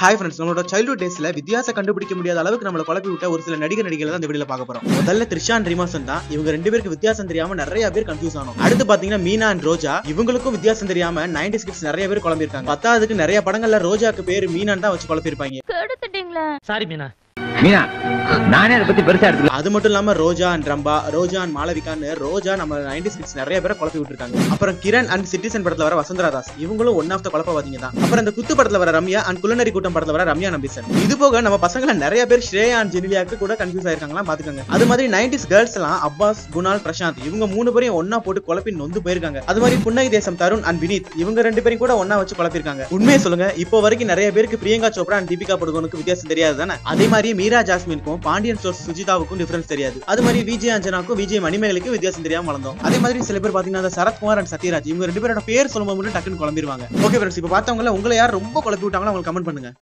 hi friends நம்மளோட childhood டேஸ்ல வித்தியாசம் கண்டுபிடிக்க முடியாத அளவுக்கு நம்மள குழப்பி விட்ட ஒரு சில நடிகர் நடிகளை தான் இந்த வீடியோல பார்க்க போறோம் முதல்ல த்ரிஷான் ரிமாசன் தான் இவங்க ரெண்டு பேருக்கு வித்தியாசம் தெரியாம நிறைய பேர் கன்ஃபியூஸ் ஆனோம் அடுத்து பாத்தீங்கன்னா மீனா அண்ட் ரோஜா இவங்களுக்கும் வித்தியாசம் தெரியாம 90s கிட்ஸ் நிறைய பேர் குழம்பிருக்காங்க பத்தாவதுக்கு நிறைய படங்கள்ல ரோஜாக்கு பேர் மீனான் தான் வச்சு குழப்பிருப்பாங்க கெடுத்துட்டீங்களே சாரி மீனா மீனா நானே அதை பத்தி பெருசா எடுத்துக்கல அது மட்டும் இல்லாம ரோஜா அண்ட் ரம்பா ரோஜா அண்ட் மாளவிகான்னு ரோஜா நம்ம 90s கிட்ஸ் நிறைய பேரை குழப்பி விட்டுருக்காங்க அப்புறம் கிரண் அண்ட் சிட்டிசன் படத்துல வர வசுந்தரா தாஸ் இவங்களும் ஒன் ஆஃப் த குழப்பவாதிங்க தான் அப்புறம் இந்த குத்து படத்துல வர ரம்யா அண்ட் குலநரி கூட்டம் படத்துல வர ரம்யா நம்பிசன் இது போக நம்ம பசங்கள நிறைய பேர் ஸ்ரேயா அண்ட் ஜெனிலியாக்கு கூட கன்ஃபியூஸ் ஆயிருக்காங்களா பாத்துக்கோங்க அது மாதிரி 90s கேர்ள்ஸ் எல்லாம் அப்பாஸ் குணால் பிரசாந்த் இவங்க மூணு பேரையும் ஒன்னா போட்டு குழப்பி நொந்து போயிருக்காங்க அது மாதிரி புன்னகை தேசம் தருண் அண்ட் வினீத் இவங்க ரெண்டு பேரும் கூட ஒன்னா வச்சு குழப்பிருக்காங்க உண்மையை சொல்லுங்க இப்போ வரைக்கும் நிறைய பேருக்கு பிரியங்கா சோப்ரா அண்ட் தீபிகா படுகோனுக்கு வித்தியாசம் தெரியாது தானே அதே மாதிரி மீரா ஜாஸ்மினுக்கும் பாண்டியன் ஸ்டோர்ஸ் சுஜிதாவுக்கும் டிஃபரன்ஸ் தெரியாது அது மாதிரி விஜய் அஞ்சனாக்கும் விஜய் மணிமேகலுக்கும் வித்தியாசம் தெரியாம வளர்ந்தோம் அதே மாதிரி சில பேர் பாத்தீங்கன்னா அந்த சரத்குமார் அண்ட் சத்யராஜ் இவங்க ரெண்டு பேரோட பேர் சொல்லும்போது மட்டும் டக்குன்னு குழம்பிடுவாங்க ஓகே ஃப்ரெண்ட்ஸ் இப்போ பார்த்தவங்கள உங்களை யார் ரொம்ப குழப்பி விட்டாங்களோ அவங்க கமெண்ட் பண்ணுங்க